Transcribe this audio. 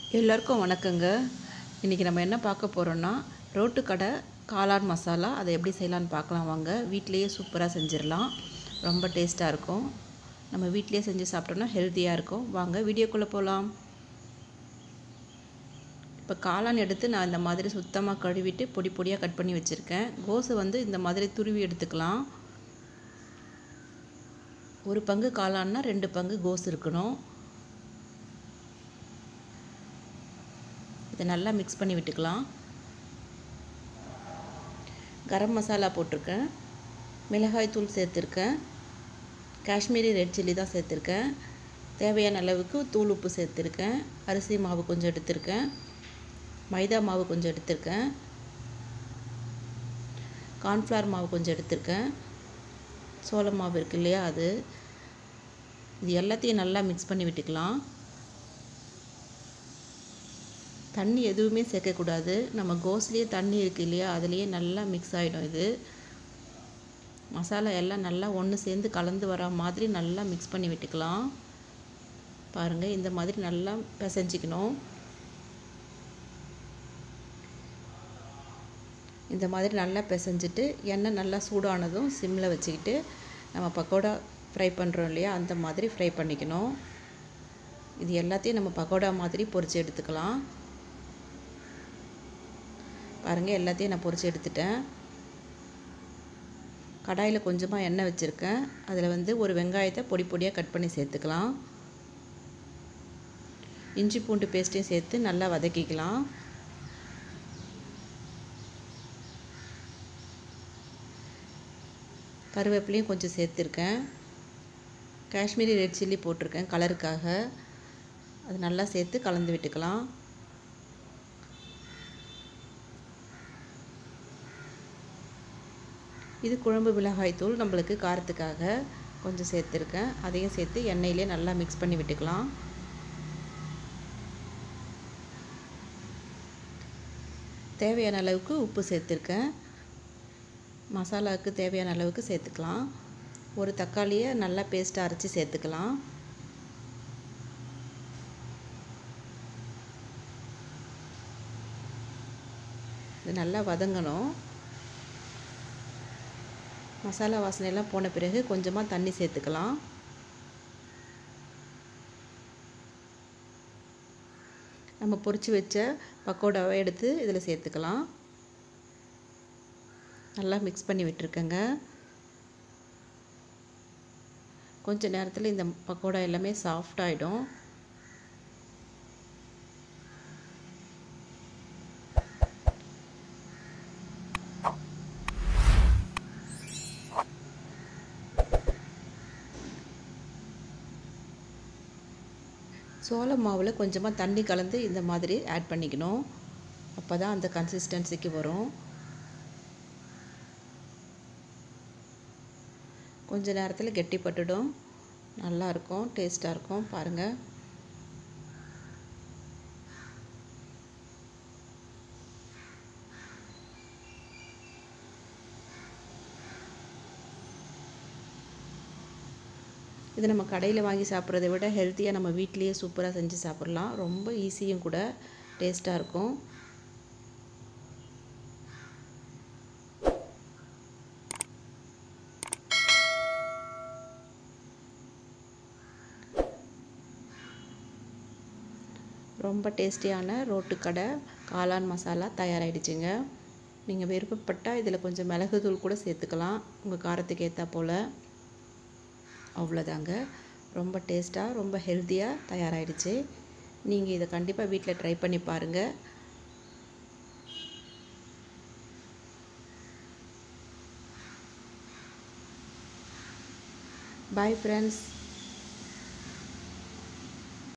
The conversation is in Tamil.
எல்லாருக்கும் வணக்கங்க இன்றைக்கி நம்ம என்ன பார்க்க போகிறோன்னா ரோட்டு கடை காளான் மசாலா அதை எப்படி செய்யலான்னு பார்க்கலாம் வாங்க வீட்டிலையே சூப்பராக செஞ்சிடலாம் ரொம்ப டேஸ்ட்டாக இருக்கும் நம்ம வீட்டிலையே செஞ்சு சாப்பிட்டோன்னா ஹெல்த்தியாக இருக்கும் வாங்க வீடியோக்குள்ளே போகலாம் இப்போ காளான் எடுத்து நான் இந்த மாதிரி சுத்தமாக கழுவிட்டு பொடி பொடியாக கட் பண்ணி வச்சுருக்கேன் கோஸை வந்து இந்த மாதிரி துருவி எடுத்துக்கலாம் ஒரு பங்கு காளான்னா ரெண்டு பங்கு கோஸ் இருக்கணும் இதை நல்லா மிக்ஸ் பண்ணி விட்டுக்கலாம் கரம் மசாலா போட்டிருக்கேன் மிளகாய் தூள் சேர்த்துருக்கேன் காஷ்மீரி ரெட் சில்லி தான் சேர்த்துருக்கேன் தேவையான அளவுக்கு தூள் உப்பு சேர்த்துருக்கேன் அரிசி மாவு கொஞ்சம் எடுத்திருக்கேன் மைதா மாவு கொஞ்சம் எடுத்திருக்கேன் கார்ன்ஃப்ளவர் மாவு கொஞ்சம் எடுத்திருக்கேன் சோள மாவு இருக்கு இல்லையா அது இது எல்லாத்தையும் நல்லா மிக்ஸ் பண்ணி விட்டுக்கலாம் தண்ணி எதுவுமே சேர்க்கக்கூடாது நம்ம கோஸ்லேயே தண்ணி இருக்குது இல்லையா அதுலேயே நல்லா மிக்ஸ் ஆகிடும் இது மசாலா எல்லாம் நல்லா ஒன்று சேர்ந்து கலந்து வர மாதிரி நல்லா மிக்ஸ் பண்ணி விட்டுக்கலாம் பாருங்கள் இந்த மாதிரி நல்லா பிசைஞ்சிக்கணும் இந்த மாதிரி நல்லா பிசைஞ்சிட்டு எண்ணெய் நல்லா சூடானதும் சிம்மில் வச்சுக்கிட்டு நம்ம பக்கோடா ஃப்ரை பண்ணுறோம் இல்லையா அந்த மாதிரி ஃப்ரை பண்ணிக்கணும் இது எல்லாத்தையும் நம்ம பக்கோடா மாதிரி பொரித்து எடுத்துக்கலாம் பாருங்கள் எல்லாத்தையும் நான் பொரித்து எடுத்துட்டேன் கடாயில் கொஞ்சமாக எண்ணெய் வச்சுருக்கேன் அதில் வந்து ஒரு வெங்காயத்தை பொடி பொடியாக கட் பண்ணி சேர்த்துக்கலாம் இஞ்சி பூண்டு பேஸ்ட்டையும் சேர்த்து நல்லா வதக்கிக்கலாம் கருவேப்பிலையும் கொஞ்சம் சேர்த்துருக்கேன் காஷ்மீரி ரெட் சில்லி போட்டிருக்கேன் கலருக்காக அது நல்லா சேர்த்து கலந்து விட்டுக்கலாம் இது குழம்பு மிளகாய் தூள் நம்மளுக்கு காரத்துக்காக கொஞ்சம் சேர்த்துருக்கேன் அதையும் சேர்த்து எண்ணெயிலே நல்லா மிக்ஸ் பண்ணி விட்டுக்கலாம் தேவையான அளவுக்கு உப்பு சேர்த்துருக்கேன் மசாலாவுக்கு தேவையான அளவுக்கு சேர்த்துக்கலாம் ஒரு தக்காளியை நல்லா பேஸ்ட்டாக அரைச்சி சேர்த்துக்கலாம் இது நல்லா வதங்கணும் மசாலா வாசனையெல்லாம் போன பிறகு கொஞ்சமாக தண்ணி சேர்த்துக்கலாம் நம்ம பொரித்து வச்ச பக்கோடாவை எடுத்து இதில் சேர்த்துக்கலாம் நல்லா மிக்ஸ் பண்ணி விட்டுருக்கேங்க கொஞ்ச நேரத்தில் இந்த பக்கோடா எல்லாமே சாஃப்ட் ஆகிடும் சோள மாவில் கொஞ்சமாக தண்ணி கலந்து இந்த மாதிரி ஆட் பண்ணிக்கணும் அப்போ தான் அந்த கன்சிஸ்டன்சிக்கு வரும் கொஞ்ச நேரத்தில் கெட்டிப்பட்டுடும் நல்லாயிருக்கும் டேஸ்ட்டாக இருக்கும் பாருங்கள் இது நம்ம கடையில் வாங்கி சாப்பிட்றத விட ஹெல்த்தியாக நம்ம வீட்லேயே சூப்பராக செஞ்சு சாப்பிட்லாம் ரொம்ப ஈஸியும் கூட டேஸ்ட்டாக இருக்கும் ரொம்ப டேஸ்டியான ரோட்டுக்கடை காளான் மசாலா தயாராகிடுச்சுங்க நீங்கள் விருப்பப்பட்டால் இதில் கொஞ்சம் மிளகுத்தூள் கூட சேர்த்துக்கலாம் உங்கள் காரத்துக்கு ஏற்றா போல் அவ்வளோதாங்க ரொம்ப டேஸ்ட்டாக ரொம்ப ஹெல்த்தியாக தயாராகிடுச்சு நீங்கள் இதை கண்டிப்பாக வீட்டில் ட்ரை பண்ணி பாருங்கள் பாய் ஃப்ரெண்ட்ஸ்